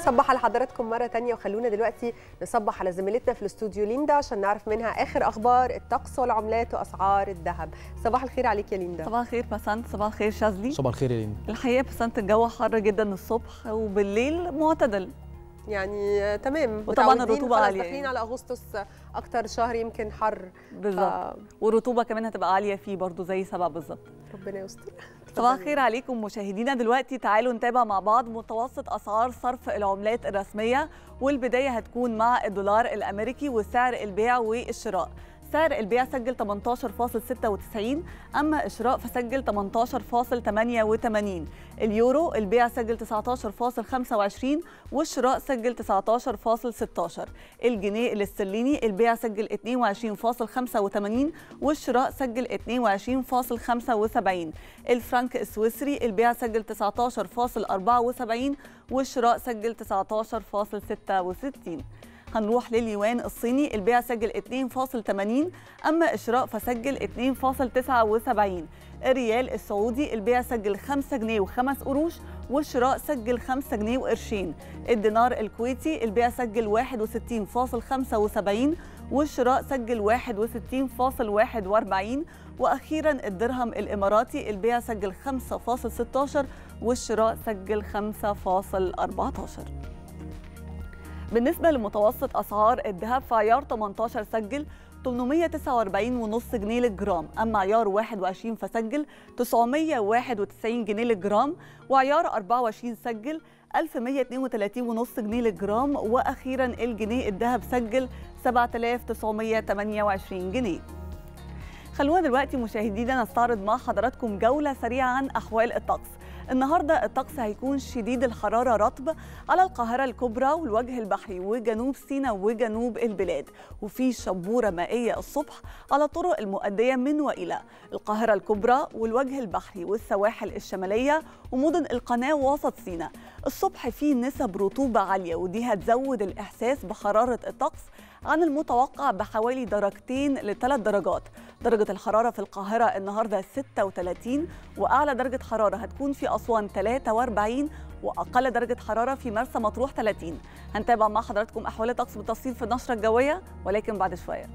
صبح على حضراتكم مرة تانية وخلونا دلوقتي نصبح على زميلتنا في الاستوديو ليندا عشان نعرف منها آخر أخبار الطقس والعملات وأسعار الذهب صباح الخير عليك يا ليندا صباح الخير بسنت صباح الخير شاذلي صباح الخير يا لينا الحقيقه بسنت الجو حر جدا الصبح وبالليل معتدل يعني آه، تمام وطبعاً متعودين الرطوبة خلاص عالية داخلين يعني. على أغسطس أكتر شهر يمكن حر بالظبط والرطوبه كمان هتبقى عاليه فيه برضو زي سبع بالظبط ربنا يستر صباح اتفضلي. الخير عليكم مشاهدينا دلوقتي تعالوا نتابع مع بعض متوسط اسعار صرف العملات الرسميه والبدايه هتكون مع الدولار الامريكي وسعر البيع والشراء سعر البيع سجل 18.96 اما الشراء فسجل 18.88 اليورو البيع سجل 19.25 والشراء سجل 19.16 الجنيه الاسترليني البيع سجل 22.85 والشراء سجل 22.75 الفرنك السويسري البيع سجل 19.74 والشراء سجل 19.66 هنروح لليوان الصيني البيع سجل 2.80 أما الشراء فسجل 2.79 الريال السعودي البيع سجل 5 جنيه و5 قروش والشراء سجل 5 جنيه وقرشين الدينار الكويتي البيع سجل 61.75 والشراء سجل 61.41 وأخيرا الدرهم الإماراتي البيع سجل 5.16 والشراء سجل 5.14 بالنسبة لمتوسط أسعار الذهب فعيار 18 سجل 849.5 جنيه للجرام أما عيار 21 فسجل 991 جنيه للجرام وعيار 24 سجل 1132.5 جنيه للجرام وأخيرا الجنيه الذهب سجل 7928 جنيه خلونا دلوقتي مشاهدينا نستعرض مع حضراتكم جولة سريعة عن أحوال الطقس النهارده الطقس هيكون شديد الحراره رطب على القاهره الكبرى والوجه البحري وجنوب سيناء وجنوب البلاد وفي شبوره مائيه الصبح على الطرق المؤديه من والى القاهره الكبرى والوجه البحري والسواحل الشماليه ومدن القناه ووسط سيناء الصبح في نسب رطوبه عاليه ودي هتزود الاحساس بحراره الطقس عن المتوقع بحوالي درجتين لثلاث درجات درجة الحرارة في القاهرة النهاردة 36 وأعلى درجة حرارة هتكون في أسوان 43 وأقل درجة حرارة في مرسى مطروح 30 هنتابع مع حضراتكم أحوال الطقس بالتفصيل في النشرة الجوية ولكن بعد شوية